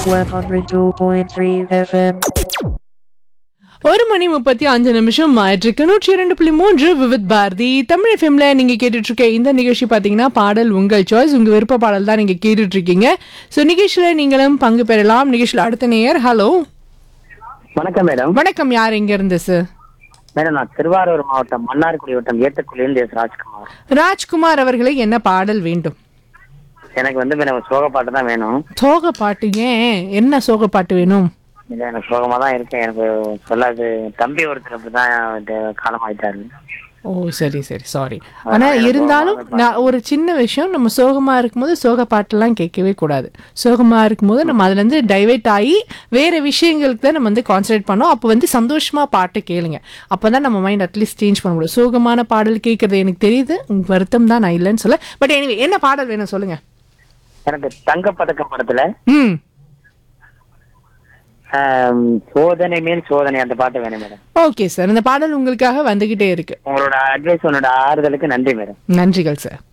102.3 FM. ஒரு மணி முப்பத்தி அஞ்சு நிமிஷம் ஆயிட்டிருக்கு நூற்றி இரண்டு புள்ளி மூன்று விவித் பாரதி தமிழ் எஃப்எம்ல நீங்க கேட்டுட்டு இருக்க இந்த நிகழ்ச்சி பாத்தீங்கன்னா பாடல் உங்கள் சாய்ஸ் உங்க விருப்ப பாடல் தான் நீங்க கேட்டுட்டு இருக்கீங்க ஸோ நிகழ்ச்சியில நீங்களும் பங்கு பெறலாம் நிகழ்ச்சியில் அடுத்த நேயர் ஹலோ வணக்கம் மேடம் வணக்கம் யார் எங்க இருந்து சார் மேடம் நான் திருவாரூர் மாவட்டம் மன்னார்குடி வட்டம் ஏத்தக்குடியிலிருந்து எஸ் ராஜ்குமார் ராஜ்குமார் அவர்களை என்ன பாடல் வேண்டும் எனக்கு வந்து மேடம் சோக பாட்டு தான் வேணும் சோக பாட்டு ஏன் என்ன சோக பாட்டு வேணும் இல்லை எனக்கு சோகமா தான் இருக்கேன் எனக்கு சொல்லாது தம்பி ஒருத்தர் அப்படிதான் காலமாயிட்டாரு ஓ சரி சரி சாரி ஆனா இருந்தாலும் நான் ஒரு சின்ன விஷயம் நம்ம சோகமா இருக்கும்போது சோக பாட்டெல்லாம் கேட்கவே கூடாது சோகமா இருக்கும்போது நம்ம அதுல இருந்து டைவெர்ட் ஆகி வேற விஷயங்களுக்கு தான் நம்ம வந்து கான்சென்ட்ரேட் பண்ணோம் அப்போ வந்து சந்தோஷமா பாட்டு கேளுங்க அப்பதான் நம்ம மைண்ட் அட்லீஸ்ட் சேஞ்ச் பண்ண முடியும் சோகமான பாடல் கேட்கறது எனக்கு தெரியுது உங்க வருத்தம் தான் நான் இல்லைன்னு சொல்ல பட் எனிவே என்ன பாடல் வேணும் சொல்லுங்க எனக்கு தங்க பதக்கம் படத்துல ம் ஆம், சோதனை மேல் சோதனை அந்த பாட்டு வேணும் மேடம் ஓகே சார் இந்த பாடல் உங்களுக்காக வந்துகிட்டே இருக்கு உங்களோட அட்வைஸ் உன்னோட ஆறுதலுக்கு நன்றி மேடம் நன்றிகள் சார்